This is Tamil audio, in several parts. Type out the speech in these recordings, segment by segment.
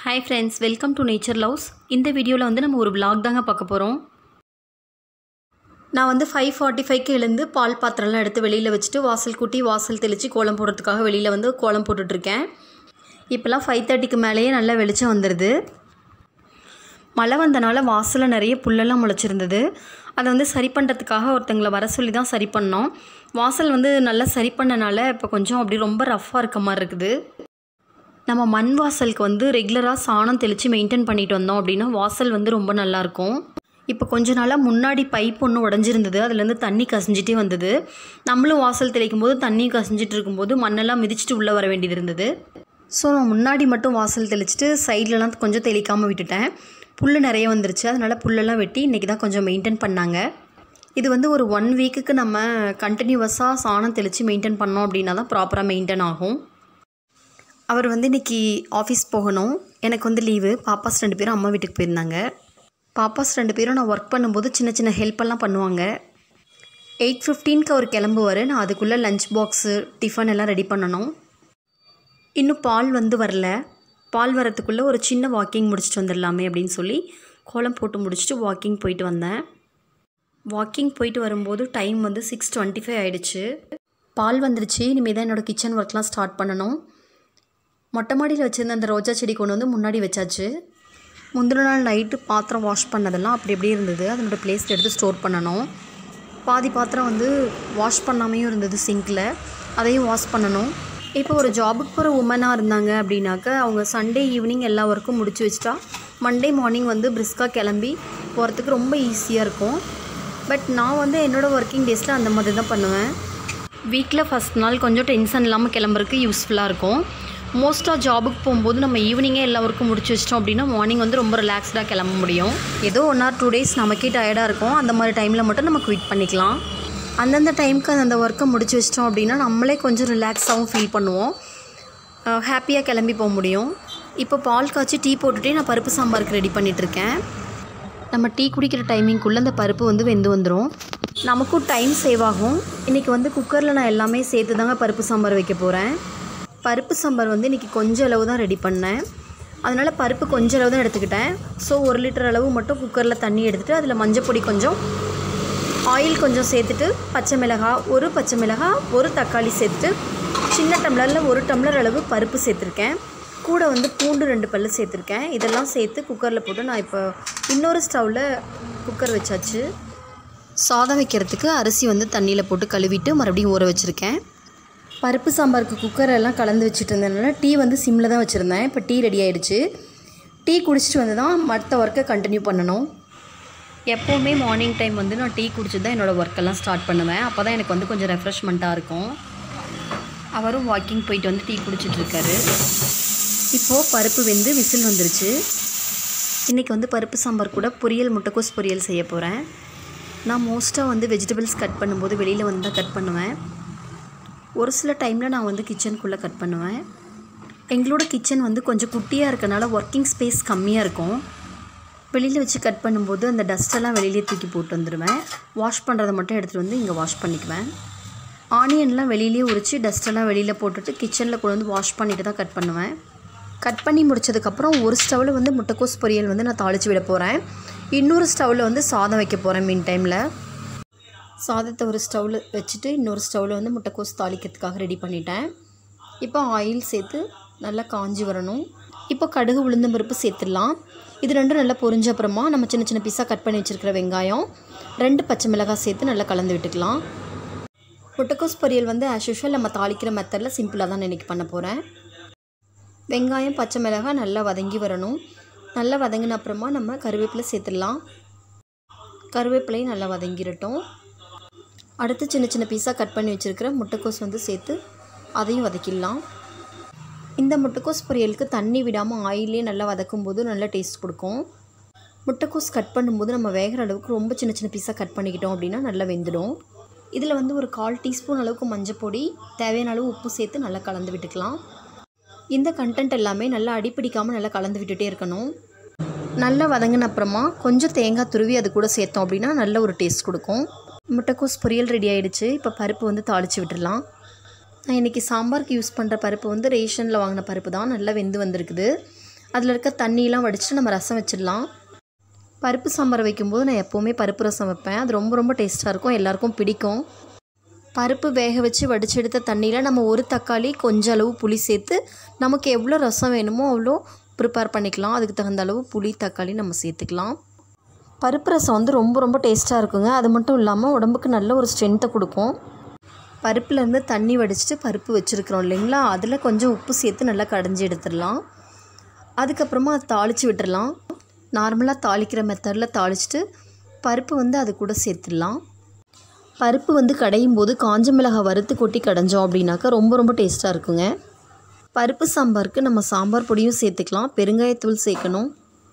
hi friends welcome to nature loves இந்த வீடியோவில் வந்து நம்ம ஒரு vlog தாங்க பார்க்க போகிறோம் நான் வந்து ஃபைவ் ஃபார்ட்டி ஃபைவ்க்கு எழுந்து பால் பாத்திரம்லாம் எடுத்து வெளியில் வச்சுட்டு வாசல் கூட்டி வாசல் தெளித்து கோலம் போடுறதுக்காக வெளியில் வந்து கோலம் போட்டுட்ருக்கேன் இப்போல்லாம் ஃபைவ் தேர்ட்டிக்கு மேலேயே நல்லா வெளிச்சம் வந்துடுது மழை வந்தனால வாசலில் நிறைய புல்லெல்லாம் முளைச்சிருந்தது அதை வந்து சரி பண்ணுறதுக்காக ஒருத்தங்களை வர சொல்லி தான் சரி பண்ணோம் வாசல் வந்து நல்லா சரி பண்ணனால இப்போ கொஞ்சம் அப்படி ரொம்ப ரஃப்பாக இருக்க மாதிரி இருக்குது நம்ம மண் வாசலுக்கு வந்து ரெகுலராக சாணம் தெளித்து மெயின்டைன் பண்ணிட்டு வந்தோம் அப்படின்னா வாசல் வந்து ரொம்ப நல்லாயிருக்கும் இப்போ கொஞ்ச நாளாக முன்னாடி பைப் ஒன்று உடஞ்சிருந்தது அதுலேருந்து தண்ணி கசிஞ்சிட்டே வந்தது நம்மளும் வாசல் தெளிக்கும் போது தண்ணி கசிஞ்சிட்டு இருக்கும்போது மண்ணெல்லாம் மிதிச்சிட்டு உள்ளே வர வேண்டியது இருந்தது ஸோ நான் முன்னாடி மட்டும் வாசல் தெளிச்சிட்டு சைட்லலாம் கொஞ்சம் தெளிக்காமல் விட்டுட்டேன் புல் நிறைய வந்துருச்சு அதனால் புல்லெல்லாம் வெட்டி இன்றைக்கி தான் கொஞ்சம் மெயின்டைன் பண்ணாங்க இது வந்து ஒரு ஒன் வீக்குக்கு நம்ம கண்டினியூவஸாக சாணம் தெளித்து மெயின்டைன் பண்ணோம் அப்படின்னா தான் ப்ராப்பராக மெயின்டைன் ஆகும் அவர் வந்து இன்றைக்கி ஆஃபீஸ் போகணும் எனக்கு வந்து லீவு பாப்பாஸ் ரெண்டு பேரும் அம்மா வீட்டுக்கு போயிருந்தாங்க பாப்பாஸ் ரெண்டு பேரும் நான் ஒர்க் பண்ணும்போது சின்ன சின்ன ஹெல்ப்பெல்லாம் பண்ணுவாங்க எயிட் ஃபிஃப்டீனுக்கு அவர் கிளம்புவார் நான் அதுக்குள்ளே லஞ்ச் பாக்ஸு டிஃபன் எல்லாம் ரெடி பண்ணணும் இன்னும் பால் வந்து வரல பால் வரத்துக்குள்ளே ஒரு சின்ன வாக்கிங் முடிச்சுட்டு வந்துடலாமே அப்படின்னு சொல்லி கோலம் போட்டு முடிச்சுட்டு வாக்கிங் போயிட்டு வந்தேன் வாக்கிங் போயிட்டு வரும்போது டைம் வந்து சிக்ஸ் டுவெண்ட்டி ஃபைவ் ஆகிடுச்சு பால் வந்துருச்சு இனிமேல் தான் என்னோடய கிச்சன் ஒர்க்லாம் ஸ்டார்ட் பண்ணணும் மொட்டை மாடியில் வச்சுருந்த அந்த ரோஜா செடி கொண்டு வந்து முன்னாடி வச்சாச்சு முந்தின நாள் நைட்டு பாத்திரம் வாஷ் பண்ணதெல்லாம் அப்படி அப்படியே இருந்தது அதனோட பிளேஸில் எடுத்து ஸ்டோர் பண்ணணும் பாதி பாத்திரம் வந்து வாஷ் பண்ணாமையும் இருந்தது சிங்கில் அதையும் வாஷ் பண்ணணும் இப்போ ஒரு ஜாபுக்கு போகிற உமனாக இருந்தாங்க அப்படின்னாக்க அவங்க சண்டே ஈவினிங் எல்லா ஒர்க்கும் முடிச்சு வச்சுட்டா மண்டே மார்னிங் வந்து பிரிஸ்காக கிளம்பி போகிறதுக்கு ரொம்ப ஈஸியாக இருக்கும் பட் நான் வந்து என்னோடய ஒர்க்கிங் டேஸில் அந்த மாதிரி தான் பண்ணுவேன் வீக்கில் ஃபஸ்ட் நாள் கொஞ்சம் டென்ஷன் இல்லாமல் கிளம்புறதுக்கு யூஸ்ஃபுல்லாக இருக்கும் மோஸ்ட்டாக ஜாபுக்கு போகும்போது நம்ம ஈவினிங்கே எல்லா ஒர்க்கும் முடிச்சு வச்சிட்டோம் அப்படின்னா மார்னிங் வந்து ரொம்ப ரிலாக்ஸ்டாக கிளம்ப முடியும் ஏதோ ஒன் ஆர் டூ டேஸ் நமக்கே டயர்டாக இருக்கும் அந்த மாதிரி டைமில் மட்டும் நம்ம குவிட் பண்ணிக்கலாம் அந்தந்த டைமுக்கு அந்தந்த ஒர்க்கை முடிச்சு வச்சிட்டோம் அப்படின்னா நம்மளே கொஞ்சம் ரிலாக்ஸாகவும் ஃபீல் பண்ணுவோம் ஹாப்பியாக கிளம்பி போக முடியும் இப்போ பால் காய்ச்சி டீ போட்டுகிட்டே நான் பருப்பு சாம்பாருக்கு ரெடி பண்ணிகிட்ருக்கேன் நம்ம டீ குடிக்கிற டைமிங்குள்ளே அந்த பருப்பு வந்து வெந்து வந்துடும் நமக்கும் டைம் சேவ் ஆகும் இன்றைக்கி வந்து குக்கரில் நான் எல்லாமே சேர்த்து தாங்க பருப்பு சாம்பார் வைக்க போகிறேன் பருப்பு சாம்பார் வந்து இன்றைக்கி கொஞ்சம் அளவு தான் ரெடி பண்ணேன் அதனால் பருப்பு கொஞ்சம் அளவு தான் எடுத்துக்கிட்டேன் ஸோ ஒரு லிட்டர் அளவு மட்டும் குக்கரில் தண்ணி எடுத்துகிட்டு அதில் மஞ்சள் பொடி கொஞ்சம் ஆயில் கொஞ்சம் சேர்த்துட்டு பச்சை மிளகாய் ஒரு பச்சை மிளகாய் ஒரு தக்காளி சேர்த்துட்டு சின்ன டம்ளரில் ஒரு டம்ளர் அளவு பருப்பு சேர்த்துருக்கேன் கூட வந்து பூண்டு ரெண்டு பல்லு சேர்த்துருக்கேன் இதெல்லாம் சேர்த்து குக்கரில் போட்டு நான் இப்போ இன்னொரு ஸ்டவ்வில் குக்கர் வச்சாச்சு சாதம் வைக்கிறதுக்கு அரிசி வந்து தண்ணியில் போட்டு கழுவிட்டு மறுபடியும் ஊற வச்சுருக்கேன் பருப்பு சாம்பாருக்கு குக்கர் எல்லாம் கலந்து வச்சுட்டு இருந்ததுனால டீ வந்து சிம்மில் தான் வச்சுருந்தேன் இப்போ டீ ரெடி ஆகிடுச்சு டீ குடிச்சிட்டு வந்து தான் மற்ற ஒர்க்கை கண்டினியூ பண்ணணும் எப்போவுமே மார்னிங் டைம் வந்து நான் டீ குடிச்சிட்டு தான் என்னோடய ஒர்க்கெல்லாம் ஸ்டார்ட் பண்ணுவேன் அப்போ தான் எனக்கு வந்து கொஞ்சம் ரெஃப்ரெஷ்மெண்ட்டாக இருக்கும் அவரும் வாக்கிங் போயிட்டு வந்து டீ குடிச்சிட்ருக்காரு இப்போது பருப்பு வெந்து விசில் வந்துருச்சு இன்றைக்கி வந்து பருப்பு சாம்பார் கூட பொரியல் முட்டைக்கோஸ் பொரியல் செய்ய போகிறேன் நான் மோஸ்ட்டாக வந்து வெஜிடபிள்ஸ் கட் பண்ணும்போது வெளியில் வந்து தான் கட் பண்ணுவேன் ஒரு சில டைமில் நான் வந்து கிச்சனுக்குள்ளே கட் பண்ணுவேன் எங்களோட கிச்சன் வந்து கொஞ்சம் குட்டியாக இருக்கனால ஒர்க்கிங் ஸ்பேஸ் கம்மியாக இருக்கும் வெளியில் வச்சு கட் பண்ணும்போது அந்த டஸ்ட்டெல்லாம் வெளியிலே தூக்கி போட்டு வந்துடுவேன் வாஷ் பண்ணுறதை மட்டும் எடுத்துகிட்டு வந்து இங்கே வாஷ் பண்ணிக்குவேன் ஆனியன்லாம் வெளியிலே உரித்து டஸ்ட்டெல்லாம் வெளியில் போட்டுட்டு கிச்சனில் கொண்டு வந்து வாஷ் பண்ணிட்டு தான் கட் பண்ணுவேன் கட் பண்ணி முடிச்சதுக்கப்புறம் ஒரு ஸ்டவ்வில் வந்து முட்டைக்கோஸ் பொரியல் வந்து நான் தாளித்து விட போகிறேன் இன்னொரு ஸ்டவ்வில் வந்து சாதம் வைக்க போகிறேன் மீன் டைமில் சாதத்தை ஒரு ஸ்டவ்வில் வச்சுட்டு இன்னொரு ஸ்டவ்வில் வந்து முட்டைக்கோஸ் தாளிக்கிறதுக்காக ரெடி பண்ணிட்டேன் இப்போ ஆயில் சேர்த்து நல்லா காஞ்சி வரணும் இப்போ கடுகு உளுந்தம் பருப்பு சேர்த்துடலாம் இது ரெண்டும் நல்லா பொரிஞ்ச அப்புறமா நம்ம சின்ன சின்ன பீஸாக கட் பண்ணி வச்சுருக்கிற வெங்காயம் ரெண்டு பச்சை மிளகாய் சேர்த்து நல்லா கலந்து விட்டுக்கலாம் முட்டைக்கோஸ் பொரியல் வந்து ஆஸ் யூஷுவல் நம்ம தாளிக்கிற மெத்தடில் சிம்பிளாக தான் இன்றைக்கி பண்ண போகிறேன் வெங்காயம் பச்சை மிளகாய் நல்லா வதங்கி வரணும் நல்லா வதங்கின அப்புறமா நம்ம கருவேப்பிலை சேர்த்துடலாம் கருவேப்பிலையும் நல்லா வதங்கிடட்டும் அடுத்து சின்ன சின்ன பீஸாக கட் பண்ணி வச்சுருக்கிற முட்டைக்கோஸ் வந்து சேர்த்து அதையும் வதக்கிடலாம் இந்த முட்டைக்கோஸ் பொரியலுக்கு தண்ணி விடாமல் ஆயிலே நல்லா வதக்கும் போது நல்லா டேஸ்ட் கொடுக்கும் முட்டைக்கோஸ் கட் பண்ணும்போது நம்ம வேகிற அளவுக்கு ரொம்ப சின்ன சின்ன பீஸாக கட் பண்ணிக்கிட்டோம் அப்படின்னா நல்லா வெந்துடும் இதில் வந்து ஒரு கால் டீஸ்பூன் அளவுக்கு மஞ்சள் பொடி தேவையான அளவு உப்பு சேர்த்து நல்லா கலந்து விட்டுக்கலாம் இந்த கண்டென்ட் எல்லாமே நல்லா அடிப்பிடிக்காமல் நல்லா கலந்து விட்டுட்டே இருக்கணும் நல்லா வதங்கின அப்புறமா கொஞ்சம் தேங்காய் துருவி அது கூட சேர்த்தோம் அப்படின்னா நல்ல ஒரு டேஸ்ட் கொடுக்கும் முட்டைக்கோஸ் பொரியல் ரெடி ஆகிடுச்சு இப்போ பருப்பு வந்து தாளித்து விட்டுடலாம் நான் இன்றைக்கி சாம்பாருக்கு யூஸ் பண்ணுற பருப்பு வந்து ரேஷனில் வாங்கின பருப்பு தான் நல்லா வெந்து வந்திருக்குது அதில் இருக்க தண்ணியெலாம் வடிச்சிட்டு நம்ம ரசம் வச்சிடலாம் பருப்பு சாம்பார் வைக்கும்போது நான் எப்போவுமே பருப்பு ரசம் வைப்பேன் அது ரொம்ப ரொம்ப டேஸ்ட்டாக இருக்கும் எல்லாருக்கும் பிடிக்கும் பருப்பு வேக வச்சு வடிச்செடுத்த தண்ணியில் நம்ம ஒரு தக்காளி கொஞ்சம் அளவு புளி சேர்த்து நமக்கு எவ்வளோ ரசம் வேணுமோ அவ்வளோ ப்ரிப்பேர் பண்ணிக்கலாம் அதுக்கு தகுந்த அளவு புளி தக்காளி நம்ம சேர்த்துக்கலாம் பருப்பு ரசம் வந்து ரொம்ப ரொம்ப டேஸ்ட்டாக இருக்குங்க அது மட்டும் இல்லாமல் உடம்புக்கு நல்ல ஒரு ஸ்ட்ரென்த்தை கொடுக்கும் பருப்புலேருந்து தண்ணி வடிச்சிட்டு பருப்பு வச்சுருக்குறோம் இல்லைங்களா அதில் கொஞ்சம் உப்பு சேர்த்து நல்லா கடைஞ்சி எடுத்துடலாம் அதுக்கப்புறமா அதை தாளித்து விட்டுறலாம் நார்மலாக தாளிக்கிற மெத்தடில் தாளிச்சிட்டு பருப்பு வந்து அது கூட சேர்த்துடலாம் பருப்பு வந்து கடையும் போது காஞ்ச மிளகாய் வறுத்து கொட்டி கடைஞ்சோம் அப்படின்னாக்கா ரொம்ப ரொம்ப டேஸ்ட்டாக இருக்குங்க பருப்பு சாம்பாருக்கு நம்ம சாம்பார் பொடியும் சேர்த்துக்கலாம் பெருங்காயத்தூள் சேர்க்கணும்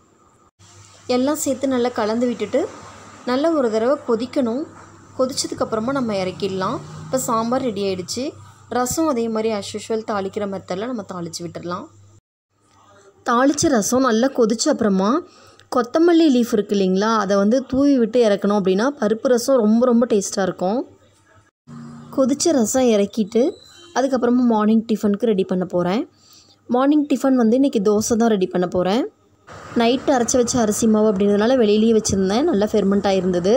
எல்லாம் சேர்த்து நல்லா கலந்து விட்டுட்டு நல்லா ஒரு தடவை கொதிக்கணும் கொதிச்சதுக்கப்புறமா நம்ம இறக்கிடலாம் இப்போ சாம்பார் ரெடி ஆயிடுச்சு ரசம் அதே மாதிரி as usual தாளிக்கிற மெத்தடில் நம்ம தாளித்து விட்டுடலாம் தாளித்த ரசம் நல்லா கொதிச்ச அப்புறமா கொத்தமல்லி லீஃப் இருக்கு இல்லைங்களா அதை வந்து தூவி விட்டு இறக்கணும் அப்படின்னா பருப்பு ரசம் ரொம்ப ரொம்ப டேஸ்ட்டாக இருக்கும் கொதிச்ச ரசம் இறக்கிட்டு அதுக்கப்புறமா மார்னிங் டிஃபனுக்கு ரெடி பண்ண போகிறேன் மார்னிங் டிஃபன் வந்து இன்றைக்கி தோசை தான் ரெடி பண்ண போகிறேன் நைட்டு அரைச்சி வச்ச அரிசி மாவு அப்படின்றதுனால வெளியிலேயே வச்சுருந்தேன் நல்லா ஃபெர்மெண்ட் ஆகிருந்தது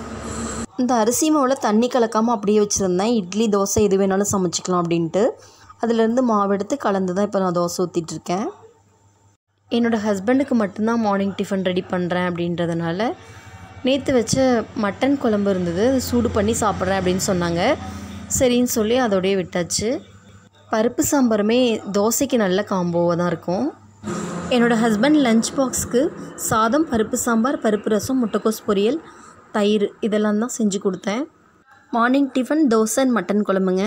இந்த அரிசி மாவில் தண்ணி கலக்காமல் அப்படியே வச்சுருந்தேன் இட்லி தோசை எது வேணாலும் சமைச்சிக்கலாம் அப்படின்ட்டு அதுலேருந்து மாவு எடுத்து கலந்து தான் இப்போ நான் தோசை ஊற்றிட்டுருக்கேன் என்னோடய ஹஸ்பண்டுக்கு மட்டும்தான் மார்னிங் டிஃபன் ரெடி பண்ணுறேன் அப்படின்றதுனால நேற்று வச்ச மட்டன் குழம்பு இருந்தது அது சூடு பண்ணி சாப்பிட்றேன் அப்படின்னு சொன்னாங்க சரின்னு சொல்லி அதோடயே விட்டாச்சு பருப்பு சாம்பாருமே தோசைக்கு நல்ல காம்போவாக தான் இருக்கும் என்னோடய ஹஸ்பண்ட் லஞ்ச் பாக்ஸ்க்கு சாதம் பருப்பு சாம்பார் பருப்பு ரசம் முட்டைக்கோஸ் பொரியல் தயிர் இதெல்லாம் தான் செஞ்சு கொடுத்தேன் morning tiffin dosa and mutton குழம்புங்க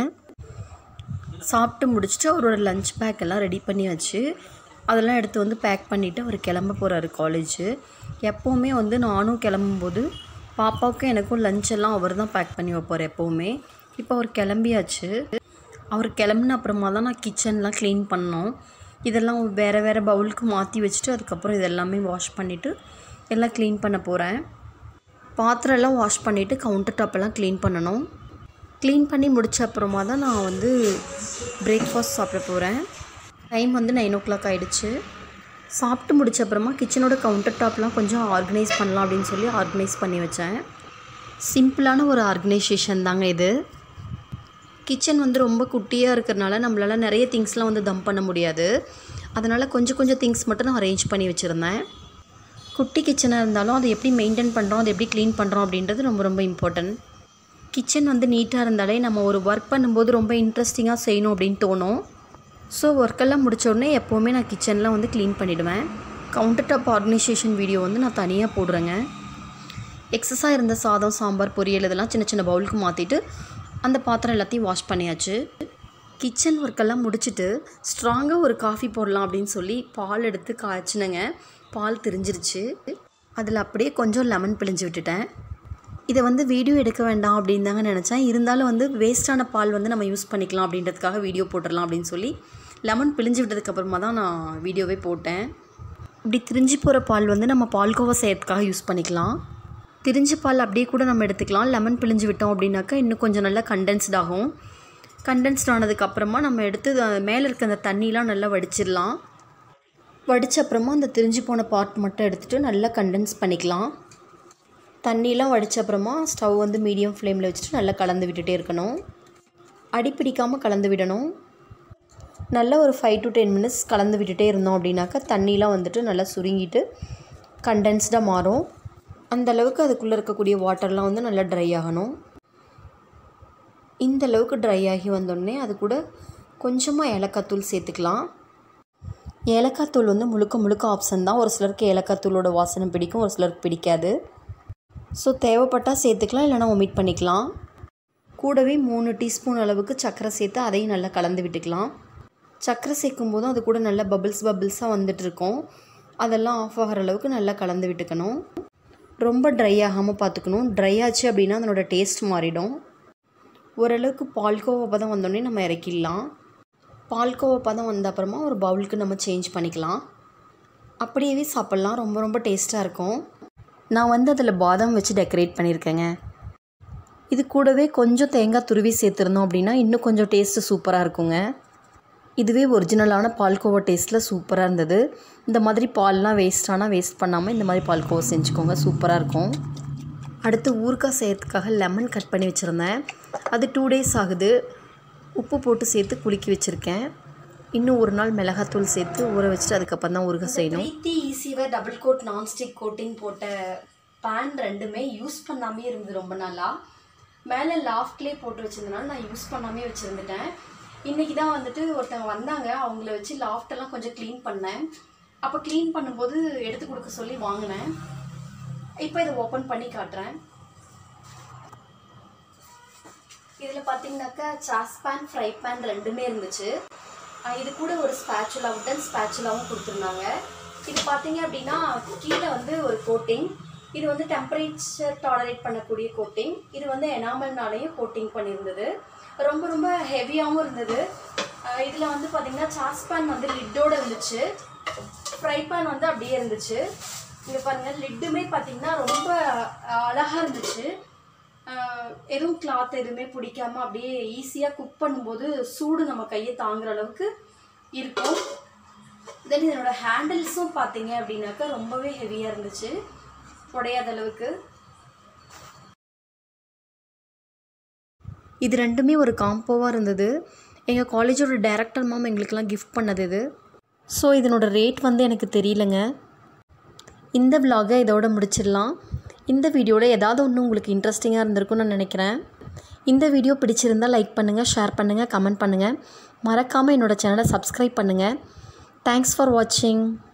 சாப்பிட்டு முடிச்சுட்டு அவரோட லஞ்ச் பேக் எல்லாம் ரெடி பண்ணி வச்சு அதெல்லாம் எடுத்து வந்து பேக் பண்ணிவிட்டு அவர் கிளம்ப போகிறாரு காலேஜு எப்போவுமே வந்து நானும் கிளம்பும்போது பாப்பாவுக்கும் எனக்கும் லஞ்ச் எல்லாம் அவர் தான் பேக் பண்ணி வைப்பார் எப்போவுமே இப்போ அவர் கிளம்பியாச்சு அவர் கிளம்புன அப்புறமா தான் நான் கிச்சன்லாம் க்ளீன் பண்ணோம் இதெல்லாம் வேறு வேறு பவுலுக்கு மாற்றி வச்சுட்டு அதுக்கப்புறம் இதெல்லாமே வாஷ் பண்ணிவிட்டு எல்லாம் க்ளீன் பண்ண போகிறேன் பாத்திரம் எல்லாம் வாஷ் பண்ணிவிட்டு கவுண்டர் டாப்பெல்லாம் க்ளீன் பண்ணணும் க்ளீன் பண்ணி முடிச்ச அப்புறமா தான் நான் வந்து பிரேக்ஃபாஸ்ட் சாப்பிட போகிறேன் டைம் வந்து நைன் ஓ கிளாக் ஆகிடுச்சு சாப்பிட்டு முடிச்ச அப்புறமா கிச்சனோட கவுண்டர் டாப்லாம் கொஞ்சம் ஆர்கனைஸ் பண்ணலாம் அப்படின்னு சொல்லி ஆர்கனைஸ் பண்ணி வச்சேன் சிம்பிளான ஒரு ஆர்கனைசேஷன் தாங்க இது கிச்சன் வந்து ரொம்ப குட்டியாக இருக்கிறனால நம்மளால நிறைய திங்ஸ்லாம் வந்து தம் பண்ண முடியாது அதனால் கொஞ்சம் கொஞ்சம் திங்ஸ் மட்டும் நான் அரேஞ்ச் பண்ணி வச்சுருந்தேன் குட்டி கிச்சனாக இருந்தாலும் அதை எப்படி மெயின்டைன் பண்ணுறோம் அதை எப்படி க்ளீன் பண்ணுறோம் அப்படின்றது ரொம்ப ரொம்ப இம்பார்ட்டன்ட் கிச்சன் வந்து நீட்டாக இருந்தாலே நம்ம ஒரு ஒர்க் பண்ணும்போது ரொம்ப இன்ட்ரெஸ்டிங்காக செய்யணும் அப்படின்னு தோணும் ஸோ ஒர்க்கெல்லாம் முடிச்ச உடனே எப்போவுமே நான் கிச்சன்லாம் வந்து க்ளீன் பண்ணிவிடுவேன் கவுண்டர் டாப் ஆர்கனைசேஷன் வீடியோ வந்து நான் தனியாக போடுறேங்க எக்ஸஸாக இருந்த சாதம் சாம்பார் பொரியல் இதெல்லாம் சின்ன சின்ன பவுலுக்கு மாற்றிட்டு அந்த பாத்திரம் எல்லாத்தையும் வாஷ் பண்ணியாச்சு கிச்சன் ஒர்க்கெல்லாம் முடிச்சுட்டு ஸ்ட்ராங்காக ஒரு காஃபி போடலாம் அப்படின்னு சொல்லி பால் எடுத்து காய்ச்சினேங்க பால் திரிஞ்சிருச்சு அதில் அப்படியே கொஞ்சம் லெமன் பிழிஞ்சு விட்டுட்டேன் இதை வந்து வீடியோ எடுக்க வேண்டாம் அப்படின்னு தாங்க நினச்சேன் இருந்தாலும் வந்து வேஸ்ட்டான பால் வந்து நம்ம யூஸ் பண்ணிக்கலாம் அப்படின்றதுக்காக வீடியோ போட்டுடலாம் அப்படின்னு சொல்லி லெமன் பிழிஞ்சு விட்டதுக்கப்புறமா தான் நான் வீடியோவே போட்டேன் இப்படி திரிஞ்சு போகிற பால் வந்து நம்ம பால்கோவா செய்யறதுக்காக யூஸ் பண்ணிக்கலாம் திரிஞ்ச பால் அப்படியே கூட நம்ம எடுத்துக்கலாம் லெமன் பிழிஞ்சு விட்டோம் அப்படின்னாக்கா இன்னும் கொஞ்சம் நல்லா கண்டென்ஸ்ட் ஆகும் கண்டென்ஸ்ட் ஆனதுக்கப்புறமா நம்ம எடுத்து அது மேலே இருக்க அந்த தண்ணிலாம் நல்லா வடிச்சிடலாம் வடிச்ச அப்புறமா அந்த திரிஞ்சு போன பார்ட் மட்டும் எடுத்துகிட்டு நல்லா கண்டென்ஸ் பண்ணிக்கலாம் தண்ணியெலாம் வடிச்ச அப்புறமா ஸ்டவ் வந்து மீடியம் ஃப்ளேமில் வச்சுட்டு நல்லா கலந்து விட்டுட்டே இருக்கணும் அடி பிடிக்காமல் கலந்து விடணும் நல்லா ஒரு ஃபைவ் டு டென் மினிட்ஸ் கலந்து விட்டுட்டே இருந்தோம் அப்படின்னாக்கா தண்ணிலாம் வந்துட்டு நல்லா சுருங்கிட்டு கண்டென்ஸ்டாக மாறும் அந்த அளவுக்கு அதுக்குள்ளே இருக்கக்கூடிய வாட்டர்லாம் வந்து நல்லா ட்ரை ஆகணும் இந்த அளவுக்கு ட்ரை ஆகி வந்தோடனே அது கூட கொஞ்சமாக ஏலக்காய் தூள் சேர்த்துக்கலாம் ஏலக்காய் தூள் வந்து முழுக்க முழுக்க ஆப்ஷன் தான் ஒரு சிலருக்கு ஏலக்காய் தூளோட வாசனை பிடிக்கும் ஒரு சிலருக்கு பிடிக்காது ஸோ தேவைப்பட்டால் சேர்த்துக்கலாம் இல்லைனா ஒமிட் பண்ணிக்கலாம் கூடவே மூணு டீஸ்பூன் அளவுக்கு சர்க்கரை சேர்த்து அதையும் நல்லா கலந்து விட்டுக்கலாம் சர்க்கரை சேர்க்கும் போதும் அது கூட நல்லா பபிள்ஸ் பபிள்ஸாக வந்துட்டுருக்கோம் அதெல்லாம் ஆஃப் ஆகிற அளவுக்கு நல்லா கலந்து விட்டுக்கணும் ரொம்ப ட்ரை ஆகாமல் பார்த்துக்கணும் ட்ரை ஆச்சு அப்படின்னா அதனோட டேஸ்ட் மாறிடும் ஓரளவுக்கு பால்கோவா பதம் வந்தோடனே நம்ம இறக்கிடலாம் பால்கோவா பதம் வந்த அப்புறமா ஒரு பவுலுக்கு நம்ம சேஞ்ச் பண்ணிக்கலாம் அப்படியே சாப்பிட்லாம் ரொம்ப ரொம்ப டேஸ்ட்டாக இருக்கும் நான் வந்து அதில் பாதாம் வச்சு டெக்கரேட் பண்ணியிருக்கேங்க இது கூடவே கொஞ்சம் தேங்காய் துருவி சேர்த்துருந்தோம் அப்படின்னா இன்னும் கொஞ்சம் டேஸ்ட்டு சூப்பராக இருக்குங்க இதுவே ஒரிஜினலான பால்கோவா டேஸ்ட்டில் சூப்பராக இருந்தது இந்த மாதிரி பால்லாம் வேஸ்ட் ஆனால் வேஸ்ட் பண்ணாமல் இந்த மாதிரி பால்கோவா செஞ்சுக்கோங்க சூப்பராக இருக்கும் அடுத்து ஊறுகாய் செய்யறதுக்காக லெமன் கட் பண்ணி வச்சுருந்தேன் அது டூ டேஸ் ஆகுது உப்பு போட்டு சேர்த்து குலுக்கி வச்சுருக்கேன் இன்னும் ஒரு நாள் மிளகாத்தூள் சேர்த்து ஊற வச்சுட்டு அதுக்கப்புறம் தான் ஊறுகாய் செய்யணும் பிரீத்தி ஈஸிவர் டபுள் கோட் நான்ஸ்டிக் கோட்டிங் போட்ட பேன் ரெண்டுமே யூஸ் பண்ணாமே இருந்தது ரொம்ப நாளாக மேலே லாஃப்ட்லேயே போட்டு வச்சிருந்தனால நான் யூஸ் பண்ணாமே வச்சுருந்துட்டேன் இன்றைக்கி தான் வந்துட்டு ஒருத்தவங்க வந்தாங்க அவங்கள வச்சு லாஃப்டெல்லாம் கொஞ்சம் க்ளீன் பண்ணேன் அப்போ க்ளீன் பண்ணும்போது எடுத்து கொடுக்க சொல்லி வாங்கினேன் இப்போ இதை ஓப்பன் பண்ணி காட்டுறேன் இதில் பார்த்தீங்கன்னாக்கா சாஸ் பேன் ஃப்ரை பேன் ரெண்டுமே இருந்துச்சு அஹ் இது கூட ஒரு ஸ்பேச்சுலா உட்டன் ஸ்பேச்சுலாவும் கொடுத்துருந்தாங்க இது பார்த்தீங்க அப்படின்னா கீழே வந்து ஒரு கோட்டிங் இது வந்து டெம்பரேச்சர் டாலரேட் பண்ணக்கூடிய கோட்டிங் இது வந்து எனாமல்னாலேயும் கோட்டிங் பண்ணியிருந்தது ரொம்ப ரொம்ப ஹெவியாகவும் இருந்தது இதில் வந்து பார்த்தீங்கன்னா சாஸ் பேன் வந்து லிட்டோட இருந்துச்சு ஃப்ரை பேன் வந்து அப்படியே இருந்துச்சு இங்கே பாருங்கள் லிட்டுமே பார்த்தீங்கன்னா ரொம்ப அழகாக இருந்துச்சு ஆஹ் எதுவும் கிளாத் எதுவுமே பிடிக்காம அப்படியே ஈஸியாக குக் பண்ணும்போது சூடு நம்ம கையை தாங்குற அளவுக்கு இருக்கும் தென் இதனோட ஹேண்டில்ஸும் பார்த்தீங்க அப்படின்னாக்கா ரொம்பவே ஹெவியாக இருந்துச்சு உடையாத அளவுக்கு இது ரெண்டுமே ஒரு காம்போவாக இருந்தது எங்கள் காலேஜோட டைரக்டர் மேம் எங்களுக்கெல்லாம் கிஃப்ட் பண்ணது இது ஸோ இதனோட ரேட் வந்து எனக்கு தெரியலங்க இந்த விலாகை இதோட முடிச்சிடலாம் இந்த வீடியோட ஏதாவது ஒன்று உங்களுக்கு இன்ட்ரெஸ்டிங்காக இருந்திருக்கும்னு நான் நினைக்கிறேன் இந்த வீடியோ பிடிச்சிருந்தால் லைக் பண்ணுங்கள் ஷேர் பண்ணுங்கள் கமெண்ட் பண்ணுங்கள் மறக்காமல் என்னோடய சேனலை சப்ஸ்கிரைப் பண்ணுங்கள் தேங்க்ஸ் ஃபார் வாட்சிங்